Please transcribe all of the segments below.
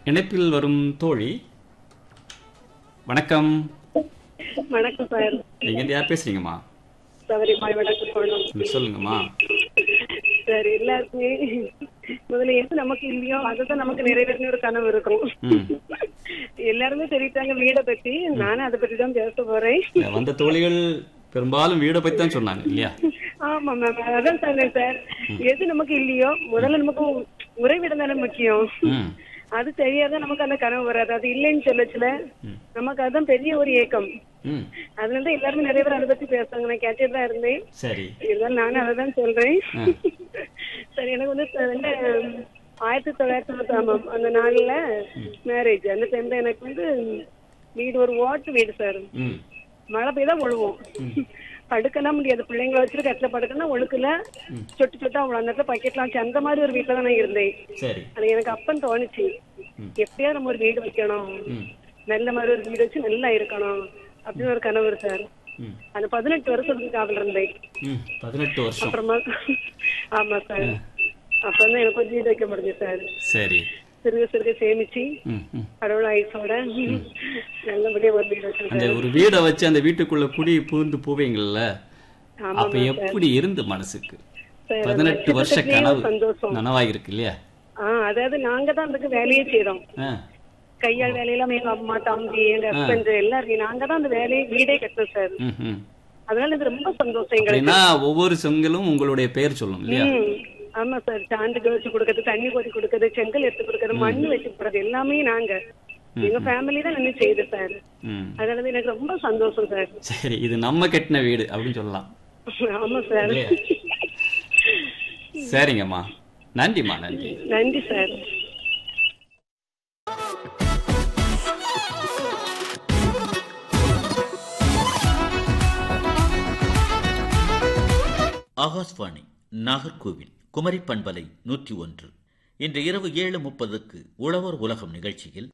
இணைப்பில் வரும் தோழி வணக்கம் வணக்கம் சார் நீங்க இருந்து யார் பேசுறீங்கம்மா சபரிமாய் வடக்கு போகணும் ம், சொல்லுங்கம்மா சார் எல்லாருக்குமே முதல்ல எது நமக்கு இல்லையோ அதுதான் நமக்கு நிறைவேறின ஒரு கனவு இருக்கும் ம். எல்லாருமே தெரிவித்தாங்க வீடை பத்தி நானும் அதை பத்தி தான் பேச போறேன் வந்த தோழிகள் பெரும்பாலும் வீடை பத்தி தான் சொன்னாங்க இல்லையா ஆமா மேம் அதான் சொன்னேன் சார் எது நமக்கு இல்லையோ முதல்ல நமக்கு உறைவிடம் தானே முக்கியம் ம் அது தெரியாதான் நமக்கு அந்த கனவு வராது அது இல்லைன்னு சொல்லச்சுல நமக்கு அதுதான் பெரிய ஒரு ஏக்கம் ம் அதுல இருந்து எல்லாருமே நிறைய பேர் அதை பத்தி பேசுறாங்க நான் கேட்டுட்டு தான் இருந்தேன் சரி இருந்தாலும் நானும் அதை தான் சொல்றேன் ஆ. சரி எனக்கு வந்து இப்ப வந்து ஆயிரத்தி தொள்ளாயிரத்தி தொண்ணூத்தி ஆமாம் அந்த நாள்ல மேரேஜ் அந்த டைம்ல எனக்கு வந்து வீடு ஒரு ஓட்டு வீடு சார் ம் மழை பெய்தா ஒழுவோம் படுக்கலாம் முடியாது பிள்ளைங்களை வச்சுட்டு கட்டில படுக்கணும் ஒழுக்கல சொட்டு சொட்டு அவ்வளவு அந்த இடத்துல பக்கெட்லாம் வச்சு அந்த மாதிரி ஒரு வீட்டுல தான் நான் இருந்தேன் சரி அது எனக்கு அப்பன்னு தோணுச்சு எப்படியா நம்ம ஒரு வீடு வைக்கணும் ம் நல்ல மாதிரி ஒரு வீடு வச்சு நல்லா இருக்கணும் அப்படின்னு ஒரு கனவு சார் ம் அந்த பதினெட்டு வருஷத்துக்கு காவல் இருந்தேன் ம் பதினெட்டு வருஷம் அப்புறமா ஆமா சார் அப்ப வந்து எனக்கு ஒரு வீடு வைக்க முடிஞ்சு சார் சரி சிறுக சிறுக சேமிச்சு ம் ம் கடவுள் ஐஸோட நல்லபடியா ஒரு வீடு அந்த வச்சிருக்கேன் ஒரு வீடை வச்சு அந்த வீட்டுக்குள்ள குடி புகுந்து போவீங்கல்ல ஆமா அப்ப எப்படி இருந்து மனசுக்கு சார், பதினெட்டு அந்த வருஷ சின்னதுலயே கனவு ஒரு சந்தோஷம் நனவாயிருக்கு இல்லையா ஆஹ் அதாவது நாங்க தான் அதுக்கு வேலையே செய்யறோம் ஆ கையால் வேலையெல்லாம் எங்க அம்மா தம்பி எங்க ஹஸ்பண்ட் எல்லாரும் நாங்க தான் அந்த வேலையை வீடே கட்டோம் சார் ம் ம் அதனால இது ரொம்ப சந்தோஷம் எங்களுக்கு அப்படின்னா ஒவ்வொரு செங்கலும் உங்களுடைய பெயர் சொல்லும் இல்லையா ம். ஆமா சார் சான்றுகள் வச்சு கொடுக்கறது தண்ணி கொதி கொடுக்கறது செங்கல் எடுத்து கொடுக்கறது மண் வச்சு கொடுக்கறது எல்லாமே நாங்க எங்க ஃபேமிலி தான் நின்று செய்யுது சார் ம் அதனால எனக்கு ரொம்ப சந்தோஷம் சார் சரி இது நம்ம கட்டின வீடு அப்படின்னு சொல்லலாம் ஆமா சார் இல்லையா? சரிங்கம்மா நன்றிம்மா நன்றி நன்றி சார் ஆகாஷ்வாணி நாகர்கோவில் குமரி பண்பலை நூற்றி ஒன்று இன்று இரவு ஏழு முப்பதுக்கு உழவர் உலகம் நிகழ்ச்சியில்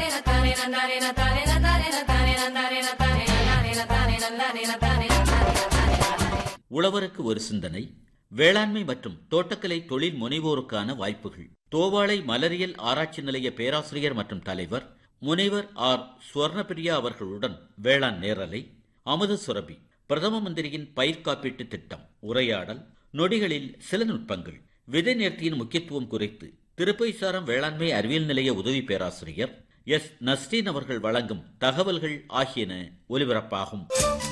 உழவருக்கு ஒரு சிந்தனை வேளாண்மை மற்றும் தோட்டக்கலை தொழில் முனைவோருக்கான வாய்ப்புகள் தோவாளை மலரியல் ஆராய்ச்சி நிலைய பேராசிரியர் மற்றும் தலைவர் முனைவர் ஆர் சுவர்ணபிரியா அவர்களுடன் வேளாண் நேரலை அமுத சுரபி பிரதம மந்திரியின் பயிர் காப்பீட்டு திட்டம் உரையாடல் நொடிகளில் சில நுட்பங்கள் விதை நேர்த்தியின் முக்கியத்துவம் குறித்து திருப்பைசாரம் வேளாண்மை அறிவியல் நிலைய உதவி பேராசிரியர் எஸ் நஸ்ரீன் அவர்கள் வழங்கும் தகவல்கள் ஆகியன ஒலிபரப்பாகும்